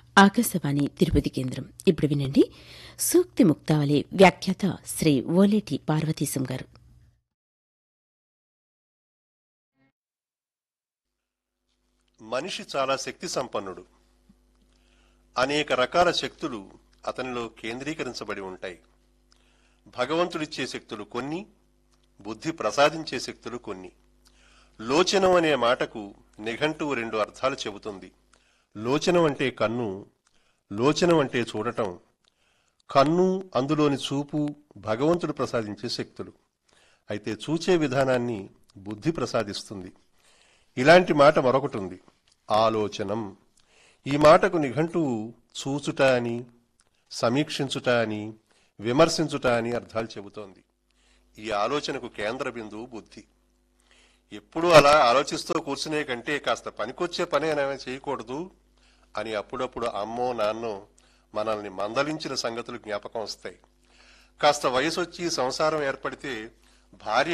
ఆకాశవాణి తిరుపతి కేంద్రం ఇప్పుడు వినండి సూక్తి ముక్తావళి వ్యాఖ్యాత శ్రీ ఓలేటి పార్వతీశం గారు మనిషి చాలా శక్తి సంపన్నుడు అనేక రకాల శక్తులు అతనిలో కేంద్రీకరించబడి ఉంటాయి భగవంతుడిచ్చే శక్తులు కొన్ని బుద్ధి ప్రసాదించే శక్తులు కొన్ని లోచనం అనే మాటకు నిఘంటువు రెండు అర్థాలు చెబుతుంది లోచనం అంటే కన్ను లోచనం అంటే చూడటం కన్ను అందులోని చూపు భగవంతుడు ప్రసాదించే శక్తులు అయితే చూచే విధానాన్ని బుద్ధి ప్రసాదిస్తుంది ఇలాంటి మాట మరొకటి ఉంది ఆలోచనం ఈ మాటకు నిఘంటువు చూచుట అని సమీక్షించుట అని విమర్శించుట అని అర్థాలు చెబుతోంది ఈ ఆలోచనకు కేంద్ర బిందువు బుద్ధి ఎప్పుడూ అలా ఆలోచిస్తూ కూర్చునే కంటే కాస్త పనికొచ్చే పని ఏమైనా చేయకూడదు అని అప్పుడప్పుడు అమ్మో నాన్నో మనల్ని మందలించిన సంగతులు జ్ఞాపకం వస్తాయి కాస్త వయసు వచ్చి సంసారం ఏర్పడితే భార్య